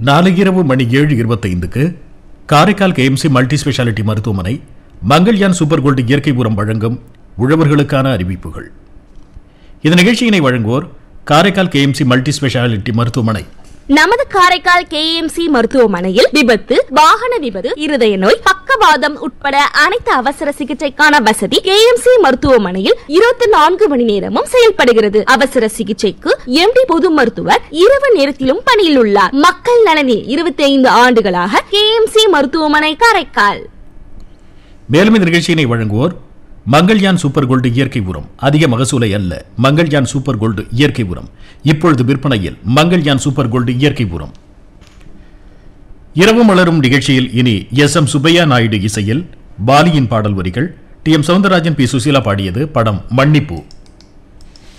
நாளை இரவு மணி ஏழு இருபத்தைந்துக்கு காரைக்கால் கேஎம்சி மல்டி ஸ்பெஷாலிட்டி மருத்துவமனை மங்கள்யான் சூப்பர் கோல்டு இயற்கை உரம் வழங்கும் உழவர்களுக்கான அறிவிப்புகள் இந்த நிகழ்ச்சியினை வழங்குவோர் காரைக்கால் கேஎம்சி மல்டி ஸ்பெஷாலிட்டி மருத்துவமனை நமது காரைக்கால் கேஎம்சி மருத்துவமனையில் விபத்து வாகன விபத்து இருதய நோய் பக்கவாதம் உட்பட அனைத்து அவசர சிகிச்சைக்கான வசதி கேஎம்சி மருத்துவமனையில் இருபத்தி நான்கு மணி நேரமும் செயல்படுகிறது அவசர சிகிச்சைக்கு எம்டி பொது மருத்துவர் இரவு நேரத்திலும் பணியில் உள்ளார் மக்கள் நலனில் இருபத்தி ஐந்து ஆண்டுகளாக கேஎம்சி மருத்துவமனை காரைக்கால் மேலும் இந்த நிகழ்ச்சியினை வழங்குவோர் மங்கள்யான் சூப்பர் கோல்டு இயற்கை உரம் அதிக மகசூலை அல்ல மங்கள்யான் சூப்பர் கோல்டு இயற்கை உரம் இப்பொழுது விற்பனையில் மங்கள்யான் சூப்பர் கோல்டு இயற்கை உரம் இரவு மலரும் நிகழ்ச்சியில் இனி எஸ் எம் சுப்பையா நாயுடு இசையில் பாலியின் பாடல் வரிகள் T M Soundararajan P Susheela பாடியது படம் மன்னிப்பு